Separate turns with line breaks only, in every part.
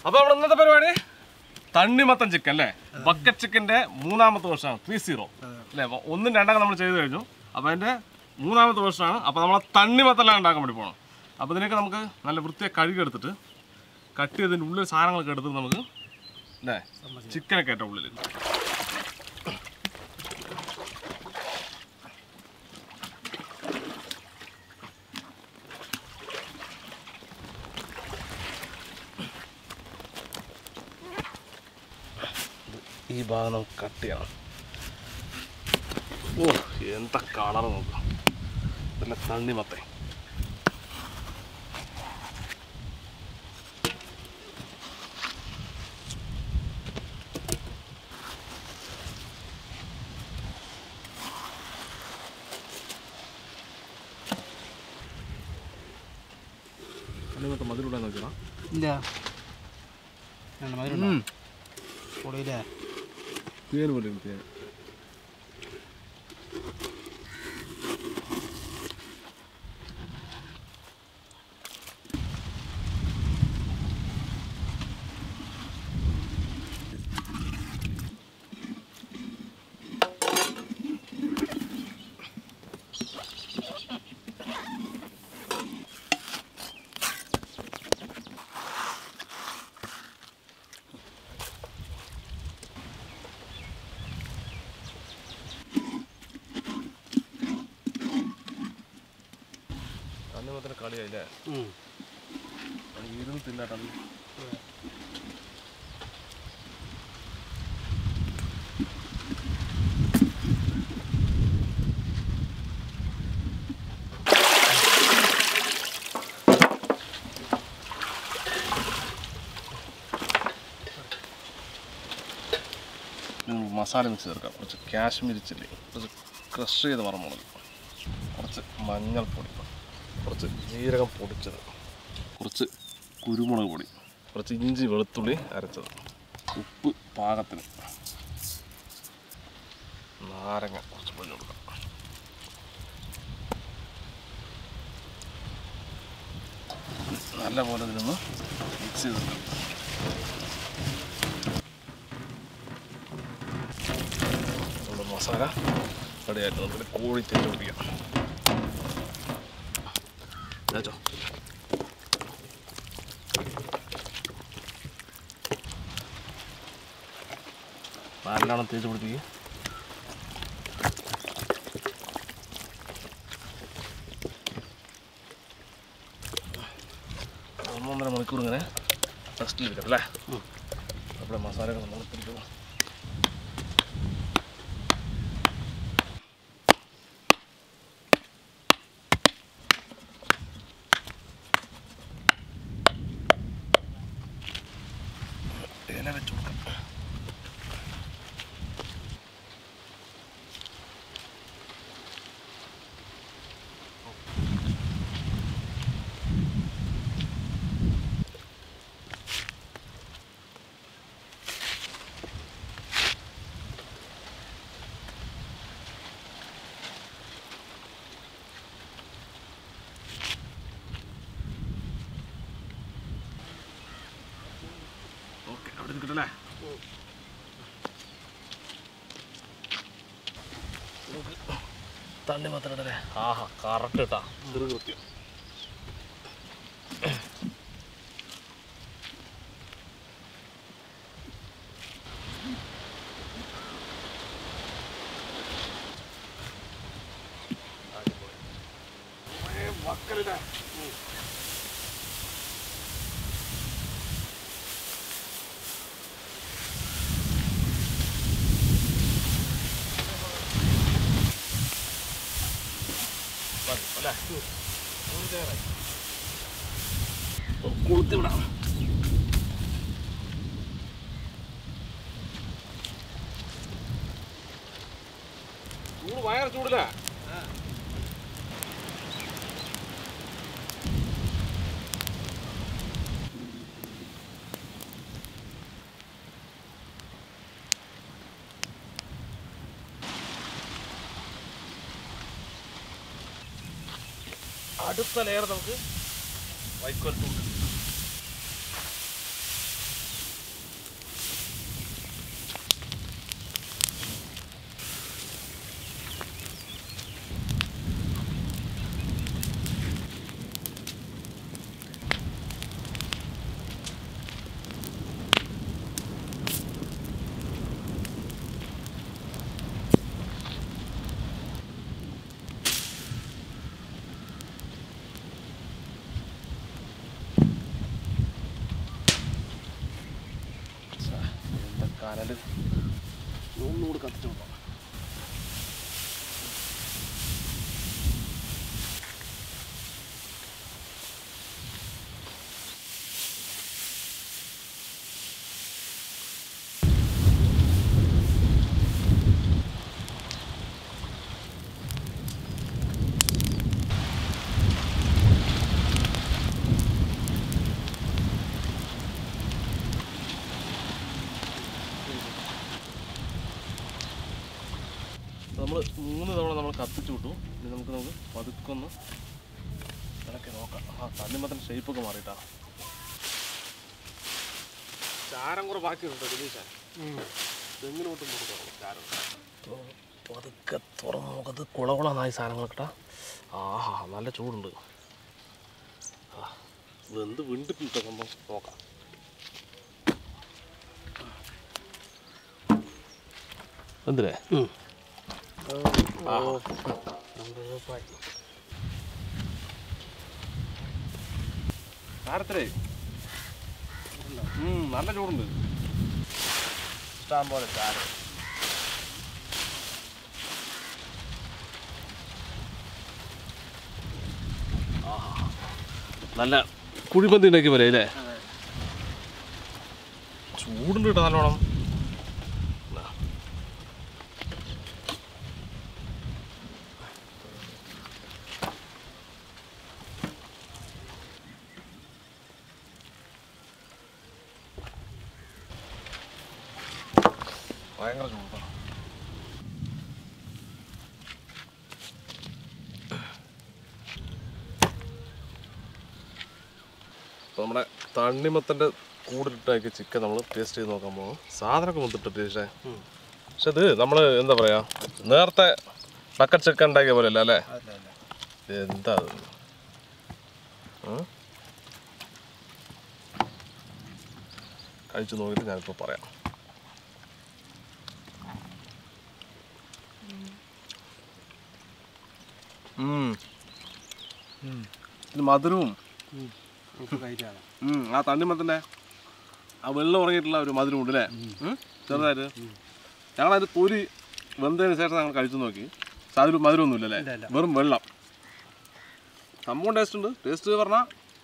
അപ്പോൾ നമ്മുടെ ഇന്നത്തെ പരിപാടി തണ്ണിമത്തൻ ചിക്കൻ അല്ലേ ബക്കറ്റ് ചിക്കൻ്റെ മൂന്നാമത്തെ വർഷമാണ് ത്രീ സീറോ അല്ലേ അപ്പോൾ ഒന്നും രണ്ടാം നമ്മൾ ചെയ്ത് കഴിഞ്ഞു അപ്പോൾ അതിൻ്റെ മൂന്നാമത്തെ വർഷമാണ് അപ്പോൾ നമ്മൾ തണ്ണിമത്തെല്ലാം ഉണ്ടാക്കാൻ വേണ്ടി പോകണം അപ്പോൾ ഇതിനൊക്കെ നമുക്ക് നല്ല വൃത്തിയായി കഴുകിയെടുത്തിട്ട് കട്ട് ചെയ്തതിൻ്റെ ഉള്ളിൽ സാധനങ്ങളൊക്കെ എടുത്തിട്ട് നമുക്ക് അല്ലേ ചിക്കനൊക്കെ ഏറ്റവും ഉള്ളിൽ ഈ ഭാഗം നമുക്ക് കട്ട് ചെയ്യണം ഓ എന്താ കളർ നോക്കാം നല്ല തണ്ണിമത്തേ തണ്ണിമത്തം മതിലൂടെ നോക്കണം
ഇല്ല രണ്ട് മധുരം പൊടിയില്ലേ
പേര് പോലെ പേര് തണ്ണിമത്തന് കളിയായില്ലേ ഇരുന്ന് തിന്നാട്ടാ മസാല മിക്സ് ചേർക്കാം കുറച്ച് കാശ്മീരി ചില്ലി കുറച്ച് ക്രഷ് ചെയ്ത വറമുളക് കുറച്ച് മഞ്ഞൾപ്പൊടി കുറച്ച് ജീരകം പൊടിച്ചത് കുറച്ച് കുരുമുളക് പൊടി കുറച്ച് ഇഞ്ചി വെളുത്തുള്ളി അരച്ചത് ഉപ്പ് പാകത്തിന് നാരങ്ങ കുറച്ച് പൊടിഞ്ഞു കൊടുക്കാം നല്ല പോലെ ഇതിനൊന്ന് മിക്സ് ചെയ്തെടുക്കാം നമ്മുടെ മസാല റെഡിയായിട്ട് നമുക്ക് കോഴി തേച്ച് പിടിക്കാം തേച്ചോ നല്ലോണം തേച്ച് പിടിപ്പിക്കുക ഒന്നൊന്നര മണിക്കൂർ ഇങ്ങനെ റെസ്റ്റ് ചെയ്തിട്ട് അല്ലേ നമ്മുടെ മസാലകൾ നമ്മൾ പിടിക്കുക ഇല വെച്ച് കൊടുക്കാം ഓക്കെ അവിടെ നിൽക്കട്ടല്ലേ തണ്ണി മാത്രം ഇടല്ലേ ആഹാ കറക്റ്റ് കേട്ടാ ചെറു കൃത്യം മക്കളില്ലേ അല്ലേ കൊളുത്തി വിടാം ചൂട് ഭയങ്കര ചൂടില്ല അടുത്ത ലെയർ നമുക്ക് വൈക്കോൽ തൂണ്ട് എൻ്റെ കനൽ ഒന്നുകൂടി കത്തിച്ചു കൊടുക്കാം നമ്മൾ മൂന്ന് തവണ നമ്മൾ കത്തിച്ചു വിട്ടു ഇനി നമുക്ക് നമുക്ക് പതുക്കൊന്ന് ഇടയ്ക്ക് നോക്കാം ആ തണ്ണിമത്തൻ ഷേപ്പൊക്കെ മാറിയിട്ടാ ചാരം കൂടെ ബാക്കിയുണ്ട് ദിലീഷ തെങ്ങിന് വിട്ടും കൊടുക്കാം ചാരം പതുക്കെ തുറന്ന് നോക്കത് കുളകുളന്നായി സാധനങ്ങളൊക്കെ ആഹാ നല്ല ചൂടുണ്ട് ആ വെന്ത് വീണ്ടിട്ടുണ്ട് സംഭവം നോക്കാം എന്തിനേ ചാരത്തിലേ ഉം, നല്ല ചൂടുണ്ട് ഇഷ്ടം പോലെ ചാരം ആഹാ. നല്ല കുഴിമന്തി ഉണ്ടാക്കി പോലെ അല്ലേ ചൂടുണ്ട് കേട്ടോ നല്ലോണം ഭയങ്കര ചൂടാണ് അപ്പോൾ നമ്മുടെ തണ്ണിമത്തൻ്റെ കൂടിട്ടാക്കിയ ചിക്കൻ നമ്മൾ ടേസ്റ്റ് ചെയ്ത് നോക്കാൻ പോകും സാധനമൊക്കെ വന്നിട്ട് ടേസ്റ്റേ പക്ഷെ ഇത് നമ്മൾ എന്താ പറയാ നേരത്തെ ബക്കറ്റ് ചിക്കൻ ഉണ്ടാക്കിയ പോലെ അല്ല അല്ലേ
അല്ല അല്ല
എന്താ അത് ഉം? കഴിച്ചു നോക്കിയിട്ട് ഞാനിപ്പോൾ പറയാം ഉം. ഇത് മധുരവും
നമുക്ക് കഴിക്കാം
ഉം, ആ തണ്ണിമത്തൻ്റെ ആ വെള്ളം ഉറങ്ങിയിട്ടുള്ള ഒരു മധുരം ഉണ്ട് അല്ലേ ഉം? ചെറുതായിട്ട് ഞങ്ങളതിൻ്റെ തൊലി വെന്തതിന് ശേഷം ഞങ്ങൾ കഴിച്ചു നോക്കി പക്ഷെ അതിൽ മധുരമൊന്നുമില്ല
ഇല്ല,
അല്ലേ
ഇല്ല.
വെറും വെള്ളം സംഭവം ടേസ്റ്റ് ഉണ്ട് ടേസ്റ്റ് പറഞ്ഞാൽ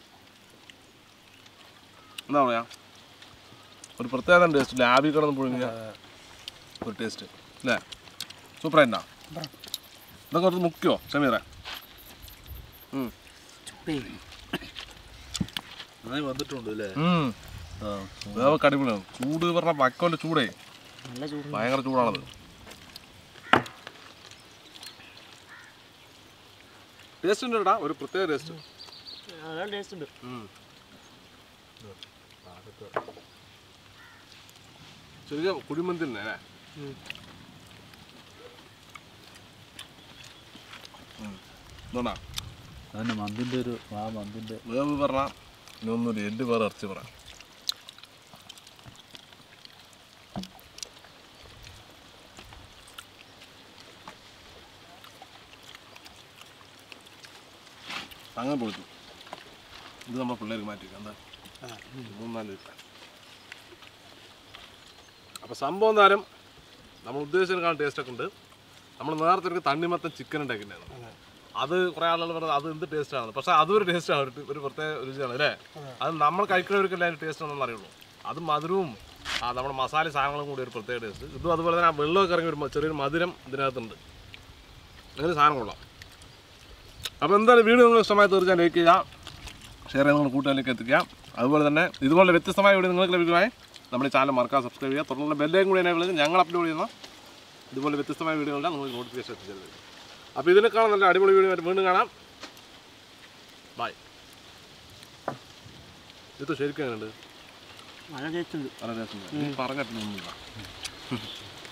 എന്താ പറയാ ഒരു പ്രത്യേക ടേസ്റ്റ് ലാബിൽ കിടന്ന് പുഴുങ്ങിയ ഒരു ടേസ്റ്റ് അല്ലേ സൂപ്പറായിട്ടാ ഇതൊക്കെ കുറച്ച് മുക്കിയോ ഷമീറേ ഉം.
നന്നായി വന്നിട്ടുണ്ട് അല്ലേ
ഉം. വേവൊക്കെ അടിപൊളിയാണ് ചൂട് പറഞ്ഞാൽ വക്കോൻ്റെ ചൂടേ
നല്ല ചൂട്
ഭയങ്കര ചൂടാണത് ടേസ്റ്റ് ഉണ്ട് കേട്ടാ ഒരു പ്രത്യേക ടേസ്റ്റ്
നല്ല ടേസ്റ്റ് ഉണ്ട്
ചെറിയ കുഴിമന്തി തന്നെ അല്ലേ ഇതുകൊണ്ടാ
അതന്നെ മന്തിൻ്റെ ഒരു ആ മന്തിൻ്റെ
വേവ് പറഞ്ഞാൽ ഇനി ഒന്നുമില്ല എല്ല് വേറെ ഇറച്ചി പറ അങ്ങനെ പൊളിച്ചു ഇത് നമ്മുടെ പിള്ളേർക്ക് മാറ്റി എന്താ മൂന്നാല് ലിറ്റർ അപ്പോൾ സംഭവം എന്തായാലും നമ്മൾ ഉദ്ദേശിച്ചതിനേക്കാൾ ടേസ്റ്റ് ഒക്കെ ഉണ്ട് നമ്മൾ നേരത്തെ ഒരു തണ്ണിമത്തൻ ചിക്കൻ ഉണ്ടാക്കിയിട്ടുണ്ടായിരുന്നു അത് കുറേ ആളുകൾ പറഞ്ഞത് അത് എന്ത് ടേസ്റ്റാണ് പക്ഷേ അതൊരു ടേസ്റ്റാണ് ഒരു ഒരു പ്രത്യേക രുചിയാണ് അല്ലേ അത് നമ്മൾ കഴിക്കുന്നവർക്കല്ലേ അതിൻ്റെ ടേസ്റ്റ് ഒന്നും അറിയുള്ളൂ അത് മധുരവും ആ നമ്മുടെ മസാല സാധനങ്ങളും കൂടി ഒരു പ്രത്യേക ടേസ്റ്റ് ഇതും അതുപോലെ തന്നെ ആ വെള്ളമൊക്കെ ഇറങ്ങി ഒരു മ- ചെറിയൊരു മധുരം ഇതിനകത്തുണ്ട് അങ്ങനെ സാധനം കൊള്ളാം അപ്പോൾ എന്തായാലും വീഡിയോ നിങ്ങൾ ഇഷ്ടമായി തീർച്ചയായും ലൈക്ക് ചെയ്യുക ഷെയർ ചെയ്ത് നിങ്ങൾ കൂട്ടുകാരിലേക്ക് എത്തിക്കുക അതുപോലെ തന്നെ ഇതുപോലെ വ്യത്യസ്തമായ വീഡിയോ നിങ്ങൾക്ക് ലഭിക്കുവാൻ നമ്മുടെ ചാനൽ മറക്കാതെ സബ്സ്ക്രൈബ് ചെയ്യുക തുടർന്നുള്ള ബെല്ലേയും കൂടി എന്നെ വിളിച്ച് ഞങ്ങൾ അപ്ലോഡ് ചെയ്യുന്ന ഇതുപോലെ വ്യത്യസ്തമായ വീഡിയോകളുടെ നിങ്ങൾക്ക് നോട്ടിഫിക്കേഷൻ എത്തിച്ചത് അപ്പോൾ ഇതിനേക്കാളും നല്ല അടിപൊളി വീഡിയോ ആയിട്ട് വീണ്ടും കാണാം ബൈ ഇത് ശരിക്കും എങ്ങനെയുണ്ട്
നല്ല ടേസ്റ്റ് ഉണ്ട്
നല്ല രസമുണ്ട് പറഞ്ഞിട്ടൊന്നുമില്ല